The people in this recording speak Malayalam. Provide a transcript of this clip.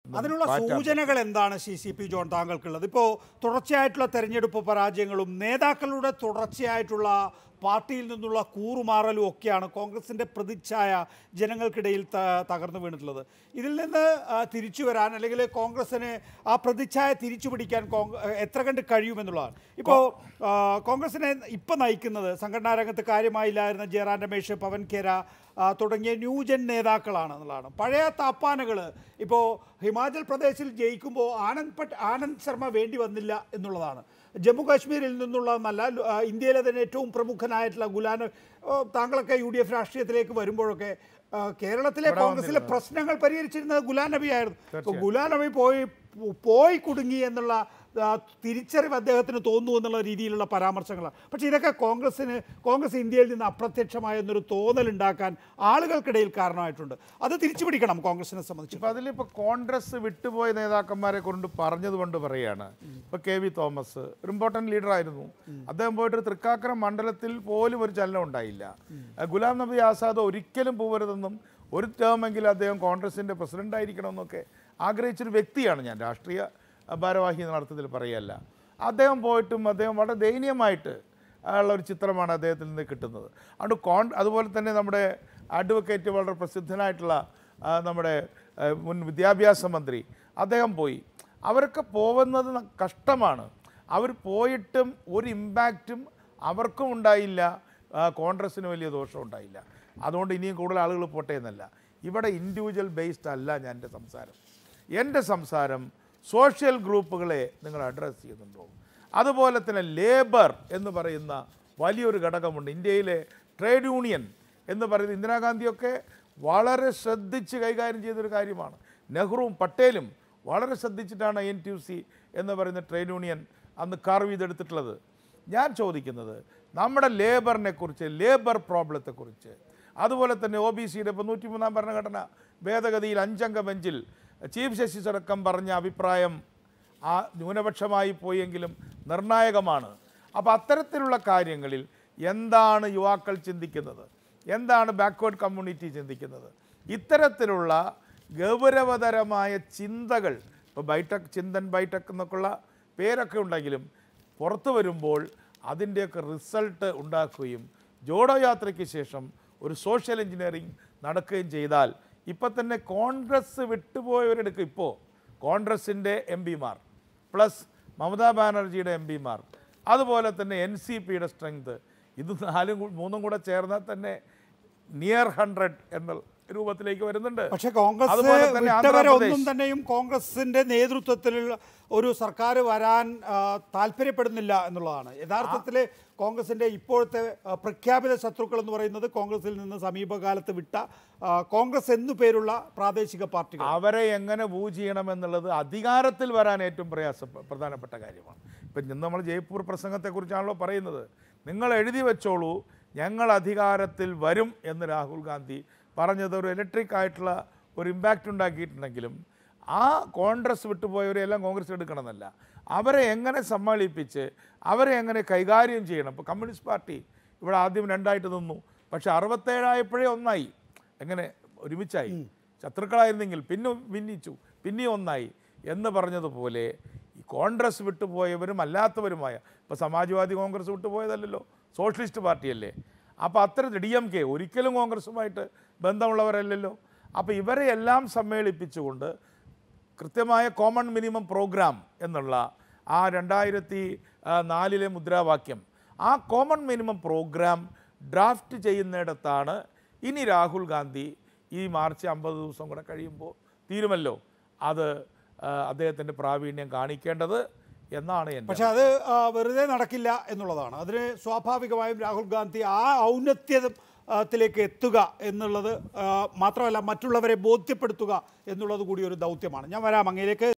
അതിനുള്ള സൂചനകൾ എന്താണ് സി സി പി ജോൺ താങ്കൾക്കുള്ളത് ഇപ്പോൾ തുടർച്ചയായിട്ടുള്ള തെരഞ്ഞെടുപ്പ് പരാജയങ്ങളും നേതാക്കളുടെ തുടർച്ചയായിട്ടുള്ള പാർട്ടിയിൽ നിന്നുള്ള കൂറുമാറലും ഒക്കെയാണ് കോൺഗ്രസിൻ്റെ പ്രതിച്ഛായ ജനങ്ങൾക്കിടയിൽ ത- തകർന്നു വീണിട്ടുള്ളത് ഇതിൽ നിന്ന് ആ, തിരിച്ചു വരാൻ അല്ലെങ്കിൽ കോൺഗ്രസിന് ആ പ്രതിച്ഛായ തിരിച്ചു പിടിക്കാൻ കോൺഗ്ര എത്ര കണ്ട് കഴിയുമെന്നുള്ളതാണ് ഇപ്പോൾ ആ, കോൺഗ്രസിനെ ഇപ്പം നയിക്കുന്നത് സംഘടനാ രംഗത്ത് കാര്യമായില്ലായിരുന്ന ജയറാം രമേശ് പവൻ ഖേര ആ, തുടങ്ങിയ ന്യൂജൻ നേതാക്കളാണ് എന്നുള്ളതാണ് പഴയ താപ്പാനകൾ ഇപ്പോൾ ഹിമാചൽ പ്രദേശിൽ ജയിക്കുമ്പോൾ ആനന്ദ് പട്ട് ആനന്ദ് ശർമ്മ വേണ്ടി വന്നില്ല എന്നുള്ളതാണ് ജമ്മു കാശ്മീരിൽ നിന്നുള്ളതെന്നല്ല ആ, ഇന്ത്യയിലെ തന്നെ ഏറ്റവും പ്രമുഖനായിട്ടുള്ള ഗുലാന ഓ, താങ്കളൊക്കെ യു ഡി എഫ് രാഷ്ട്രീയത്തിലേക്ക് വരുമ്പോഴൊക്കെ ആ, കേരളത്തിലെ കോൺഗ്രസിലെ പ്രശ്നങ്ങൾ പരിഹരിച്ചിരുന്നത് ഗുലാം നബി ആയിരുന്നു ഇപ്പോൾ ഗുലാം നബി പോയി പോയി കുടുങ്ങി എന്നുള്ള ആ, തിരിച്ചറിവ് അദ്ദേഹത്തിന് തോന്നുന്നു എന്നുള്ള രീതിയിലുള്ള പരാമർശങ്ങളാണ് പക്ഷേ ഇതൊക്കെ കോൺഗ്രസിന് കോൺഗ്രസ് ഇന്ത്യയിൽ നിന്ന് അപ്രത്യക്ഷമായ എന്നൊരു തോന്നലുണ്ടാക്കാൻ ആളുകൾക്കിടയിൽ കാരണമായിട്ടുണ്ട് അത് തിരിച്ചു പിടിക്കണം കോൺഗ്രസിനെ സംബന്ധിച്ച് ഇപ്പൊ അതിലിപ്പോ കോൺഗ്രസ് വിട്ടുപോയ നേതാക്കന്മാരെ കൊണ്ട് പറഞ്ഞത് കൊണ്ട് പറയാണ് ഇപ്പൊ കെ വി തോമസ് ഒരു ഇമ്പോർട്ടന്റ് ലീഡർ ആയിരുന്നു അദ്ദേഹം പോയിട്ട് ഒരു തൃക്കാക്കര മണ്ഡലത്തിൽ പോലും ഒരു ചലനം ഉണ്ടായില്ല അഹ് ഗുലാം നബി ആസാദ് ഒരിക്കലും പോകരുതെന്നും ഒരു ടേമെങ്കിലും അദ്ദേഹം കോൺഗ്രസിന്റെ പ്രസിഡന്റ് ആയിരിക്കണമെന്നൊക്കെ ആഗ്രഹിച്ചൊരു വ്യക്തിയാണ് ഞാൻ രാഷ്ട്രീയ അഹ് ഭാരവാഹി എന്ന അർത്ഥത്തിൽ പറയല്ല അദ്ദേഹം പോയിട്ടും അദ്ദേഹം വളരെ ദയനീയമായിട്ട് ഉള്ള ഒരു ചിത്രമാണ് അദ്ദേഹത്തിൽ നിന്ന് കിട്ടുന്നത് അതുകൊണ്ട് കോൺ അതുപോലെ തന്നെ നമ്മുടെ അഡ്വക്കേറ്റ് വളരെ പ്രസിദ്ധനായിട്ടുള്ള ആ, നമ്മുടെ ആ, മുൻ വിദ്യാഭ്യാസ മന്ത്രി അദ്ദേഹം പോയി അവരൊക്കെ പോകുന്നത് ന- കഷ്ടമാണ് അവർ പോയിട്ടും ഒരു ഇമ്പാക്റ്റും അവർക്കും ഉണ്ടായില്ല ആ, കോൺഗ്രസ്സിന് വലിയ ദോഷം ഉണ്ടായില്ല അതുകൊണ്ട് ഇനിയും കൂടുതൽ ആളുകൾ പോട്ടെ എന്നല്ല ഇവിടെ ഇൻഡിവിജ്വൽ ബേസ്ഡ് അല്ല ഞാൻ എൻ്റെ സംസാരം എൻ്റെ സംസാരം സോഷ്യൽ ഗ്രൂപ്പുകളെ നിങ്ങൾ അഡ്രസ്സ് ചെയ്യുന്നുണ്ടോ അതുപോലെ തന്നെ ലേബർ എന്ന് പറയുന്ന വലിയൊരു ഘടകമുണ്ട് ഇന്ത്യയിലെ ട്രേഡ് യൂണിയൻ എന്ന് പറയുന്ന ഇന്ദിരാഗാന്ധിയൊക്കെ വളരെ ശ്രദ്ധിച്ച് കൈകാര്യം ചെയ്തൊരു കാര്യമാണ് നെഹ്റുവും പട്ടേലും വളരെ ശ്രദ്ധിച്ചിട്ടാണ് എൻ ടി യു സി എന്ന് പറയുന്ന ട്രേഡ് യൂണിയൻ അന്ന് കാർവ് ചെയ്തെടുത്തിട്ടുള്ളത് ഞാൻ ചോദിക്കുന്നത് നമ്മുടെ ലേബറിനെ കുറിച്ച് ലേബർ പ്രോബ്ലത്തെക്കുറിച്ച് അതുപോലെ തന്നെ ഒ ബി സിയുടെ ഇപ്പോൾ നൂറ്റിമൂന്നാം ഭരണഘടന ഭേദഗതിയിൽ അഞ്ചംഗ ബെഞ്ചിൽ ചീഫ് ജസ്റ്റിസ് അടക്കം പറഞ്ഞ അഭിപ്രായം ആ ന്യൂനപക്ഷമായി പോയെങ്കിലും നിർണായകമാണ് അപ്പോൾ അത്തരത്തിലുള്ള കാര്യങ്ങളിൽ എന്താണ് യുവാക്കൾ ചിന്തിക്കുന്നത് എന്താണ് ബാക്ക്വേർഡ് കമ്മ്യൂണിറ്റി ചിന്തിക്കുന്നത് ഇത്തരത്തിലുള്ള ഗൗരവതരമായ ചിന്തകൾ ഇപ്പോൾ ബൈടെക് ചിന്തൻ ബൈടെക് എന്നൊക്കെയുള്ള പേരൊക്കെ ഉണ്ടെങ്കിലും പുറത്തു വരുമ്പോൾ അതിൻ്റെയൊക്കെ റിസൾട്ട് ഉണ്ടാക്കുകയും ജോഡോ യാത്രയ്ക്ക് ശേഷം ഒരു സോഷ്യൽ എഞ്ചിനീയറിംഗ് നടക്കുകയും ചെയ്താൽ ഇപ്പം തന്നെ കോൺഗ്രസ് വിട്ടുപോയവരെടുക്കും ഇപ്പോൾ കോൺഗ്രസിൻ്റെ എം പിമാർ പ്ലസ് മമതാ ബാനർജിയുടെ എം പിമാർ അതുപോലെ തന്നെ എൻ സി പിയുടെ സ്ട്രെങ്ത് ഇത് നാലും കൂ- മൂന്നും കൂടെ ചേർന്നാൽ തന്നെ നിയർ ഹൺഡ്രഡ് എന്ന രൂപത്തിലേക്ക് വരുന്നുണ്ട് പക്ഷേ കോൺഗ്രസ് അതുപോലെ തന്നെ വിട്ടവരൊന്നും ആന്ധ്രാപ്രദേശ് തന്നെയും കോൺഗ്രസിന്റെ നേതൃത്വത്തിലുള്ള ഒരു സർക്കാർ വരാൻ ആ, താല്പര്യപ്പെടുന്നില്ല എന്നുള്ളതാണ് യഥാർത്ഥത്തിൽ കോൺഗ്രസിന്റെ ഇപ്പോഴത്തെ ആ, പ്രഖ്യാപിത ശത്രുക്കൾ എന്ന് പറയുന്നത് കോൺഗ്രസിൽ നിന്ന് സമീപകാലത്ത് വിട്ട ആ, കോൺഗ്രസ് എന്നു പേരുള്ള പ്രാദേശിക പാർട്ടികൾ അവരെ എങ്ങനെ വൂ ചെയ്യണമെന്നുള്ളത് അധികാരത്തിൽ വരാൻ ഏറ്റവും പ്രയാസ പ്രധാനപ്പെട്ട കാര്യമാണ് ഇപ്പം ഇന്ന് നമ്മൾ ജയ്പൂർ പ്രസംഗത്തെക്കുറിച്ചാണല്ലോ പറയുന്നത് നിങ്ങൾ എഴുതി വെച്ചോളൂ ഞങ്ങൾ അധികാരത്തിൽ വരും എന്ന് രാഹുൽ ഗാന്ധി പറഞ്ഞത് ഒരു ഇലക്ട്രിക് ആയിട്ടുള്ള ഒരു ഇമ്പാക്റ്റ് ഉണ്ടാക്കിയിട്ടുണ്ടെങ്കിലും ആ കോൺഗ്രസ് വിട്ടുപോയവരെല്ലാം കോൺഗ്രസ് എടുക്കണമെന്നല്ല അവരെ എങ്ങനെ സമ്മേളിപ്പിച്ച് അവരെ എങ്ങനെ കൈകാര്യം ചെയ്യണം ഇപ്പോൾ കമ്മ്യൂണിസ്റ്റ് പാർട്ടി ഇവിടെ ആദ്യം രണ്ടായിട്ട് നിന്നു പക്ഷെ അറുപത്തേഴായപ്പോഴേ ഒന്നായി എങ്ങനെ ഒരുമിച്ചായി ശത്രുക്കളായിരുന്നെങ്കിൽ പിന്നെ ഭിന്നിച്ചു പിന്നെയും ഒന്നായി എന്ന് പറഞ്ഞതുപോലെ ഈ കോൺഗ്രസ് വിട്ടുപോയവരും അല്ലാത്തവരുമായ ഇപ്പോൾ സമാജ്വാദി കോൺഗ്രസ് വിട്ടുപോയതല്ലല്ലോ സോഷ്യലിസ്റ്റ് പാർട്ടിയല്ലേ അപ്പോൾ അത്തരത്തിൽ ഡി എം കെ ഒരിക്കലും കോൺഗ്രസുമായിട്ട് ബന്ധമുള്ളവരല്ലല്ലോ അപ്പോൾ ഇവരെ എല്ലാം സമ്മേളിപ്പിച്ചുകൊണ്ട് കൃത്യമായ കോമൺ മിനിമം പ്രോഗ്രാം എന്നുള്ള ആ രണ്ടായിരത്തി ആ, നാലിലെ മുദ്രാവാക്യം ആ കോമൺ മിനിമം പ്രോഗ്രാം ഡ്രാഫ്റ്റ് ചെയ്യുന്നിടത്താണ് ഇനി രാഹുൽ ഗാന്ധി ഈ മാർച്ച് അമ്പത് ദിവസം കൂടെ കഴിയുമ്പോൾ തീരുമല്ലോ അത് ആ, അദ്ദേഹത്തിൻ്റെ പ്രാവീണ്യം കാണിക്കേണ്ടത് എന്നാണ് എൻ്റെ പക്ഷെ അത് ആ, വെറുതെ നടക്കില്ല എന്നുള്ളതാണ് അതിന് സ്വാഭാവികമായും രാഹുൽ ഗാന്ധി ആ ഔന്നത്യത്തിലേക്ക് എത്തുക എന്നുള്ളത് ആ, മാത്രമല്ല മറ്റുള്ളവരെ ബോധ്യപ്പെടുത്തുക എന്നുള്ളത് കൂടി ഒരു ദൗത്യമാണ് ഞാൻ വരാം അങ്ങയിലേക്ക്